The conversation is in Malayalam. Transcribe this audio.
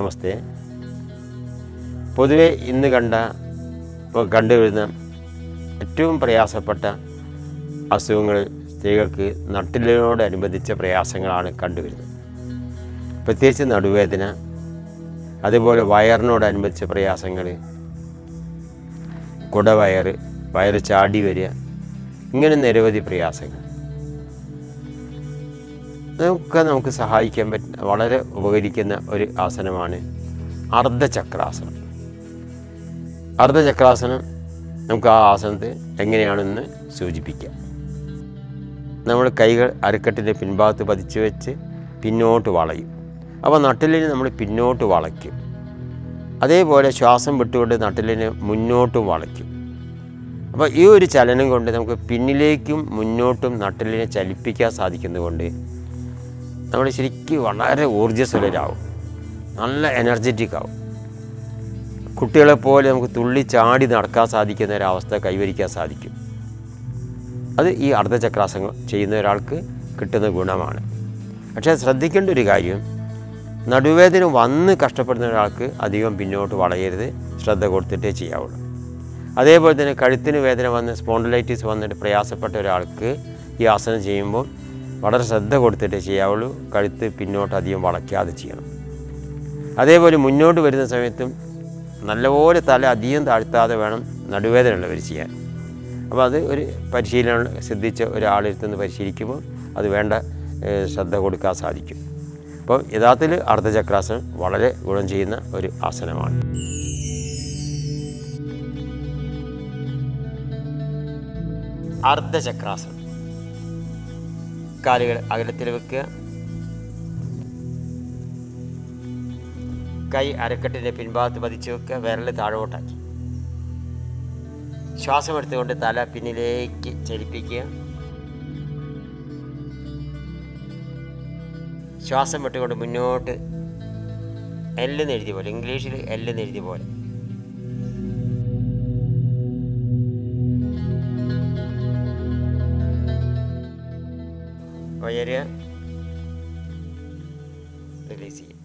നമസ്തേ പൊതുവെ ഇന്ന് കണ്ട ഇപ്പോൾ കണ്ടുവരുന്ന ഏറ്റവും പ്രയാസപ്പെട്ട അസുഖങ്ങൾ സ്ത്രീകൾക്ക് നട്ടിലിനോടനുബന്ധിച്ച പ്രയാസങ്ങളാണ് കണ്ടുവരുന്നത് പ്രത്യേകിച്ച് നടുവേദന അതുപോലെ വയറിനോടനുബന്ധിച്ച പ്രയാസങ്ങൾ കുടവയറ് വയറ് ചാടി വരിക ഇങ്ങനെ നിരവധി പ്രയാസങ്ങൾ നമുക്ക് നമുക്ക് സഹായിക്കാൻ പറ്റുന്ന വളരെ ഉപകരിക്കുന്ന ഒരു ആസനമാണ് അർദ്ധചക്രാസനം അർദ്ധചക്രാസനം നമുക്ക് ആ ആസനത്തെ എങ്ങനെയാണെന്ന് സൂചിപ്പിക്കാം നമ്മൾ കൈകൾ അരക്കെട്ടിൻ്റെ പിൻഭാഗത്ത് പതിച്ചു വെച്ച് പിന്നോട്ട് വളയും അപ്പോൾ നട്ടിലിന് നമ്മൾ പിന്നോട്ട് വളയ്ക്കും അതേപോലെ ശ്വാസം വിട്ടുകൊണ്ട് നട്ടിലിന് മുന്നോട്ടും വളയ്ക്കും അപ്പോൾ ഈ ഒരു ചലനം കൊണ്ട് നമുക്ക് പിന്നിലേക്കും മുന്നോട്ടും നട്ടിലിനെ ചലിപ്പിക്കാൻ സാധിക്കുന്നതുകൊണ്ട് നമ്മൾ ശരിക്കും വളരെ ഊർജ്ജസ്വലരാകും നല്ല എനർജറ്റിക് ആവും കുട്ടികളെ പോലെ നമുക്ക് തുള്ളി ചാടി നടക്കാൻ സാധിക്കുന്ന ഒരവസ്ഥ കൈവരിക്കാൻ സാധിക്കും അത് ഈ അർദ്ധചക്രാസനം ചെയ്യുന്ന ഒരാൾക്ക് കിട്ടുന്ന ഗുണമാണ് പക്ഷേ ശ്രദ്ധിക്കേണ്ട ഒരു കാര്യം നടുവേദന വന്ന് കഷ്ടപ്പെടുന്ന ഒരാൾക്ക് അധികം പിന്നോട്ട് വളയരുത് ശ്രദ്ധ കൊടുത്തിട്ടേ ചെയ്യാവുള്ളൂ അതേപോലെ തന്നെ കഴുത്തിന് വേദന വന്ന് സ്പോണ്ടിലൈറ്റിസ് വന്നിട്ട് പ്രയാസപ്പെട്ട ഒരാൾക്ക് ഈ ആസനം ചെയ്യുമ്പോൾ വളരെ ശ്രദ്ധ കൊടുത്തിട്ടേ ചെയ്യാവുള്ളൂ കഴുത്ത് പിന്നോട്ട് അധികം വളയ്ക്കാതെ ചെയ്യണം അതേപോലെ മുന്നോട്ട് വരുന്ന സമയത്തും നല്ലപോലെ തല അധികം താഴ്ത്താതെ വേണം നടുവേദന ഉള്ളവർ ചെയ്യാൻ അപ്പോൾ അത് ഒരു പരിശീലനം ശ്രദ്ധിച്ച ഒരാളെടുത്തുനിന്ന് പരിശീലിക്കുമ്പോൾ അത് വേണ്ട ഏഹ്, ശ്രദ്ധ കൊടുക്കാൻ സാധിക്കും അപ്പോൾ യഥാർത്ഥത്തിൽ അർദ്ധചക്രാസനം വളരെ ഗുണം ചെയ്യുന്ന ഒരു ആസനമാണ് അർദ്ധചക്രാസനം കാലുകൾ അകലത്തിൽ വെക്കുക കൈ അരക്കെട്ടിൻ്റെ പിൻഭാഗത്ത് പതിച്ചു വെക്കുക വിരൽ താഴോട്ടാക്കി ശ്വാസം എടുത്തുകൊണ്ട് തല പിന്നിലേക്ക് ചലിപ്പിക്കുക ശ്വാസം വിട്ടുകൊണ്ട് മുന്നോട്ട് എല്ലെന്ന് എഴുതിയ പോലെ ഇംഗ്ലീഷിൽ എല്ലെന്ന് എഴുതിയ പോലെ ഉയരുക റിലീസ് ചെയ്യുക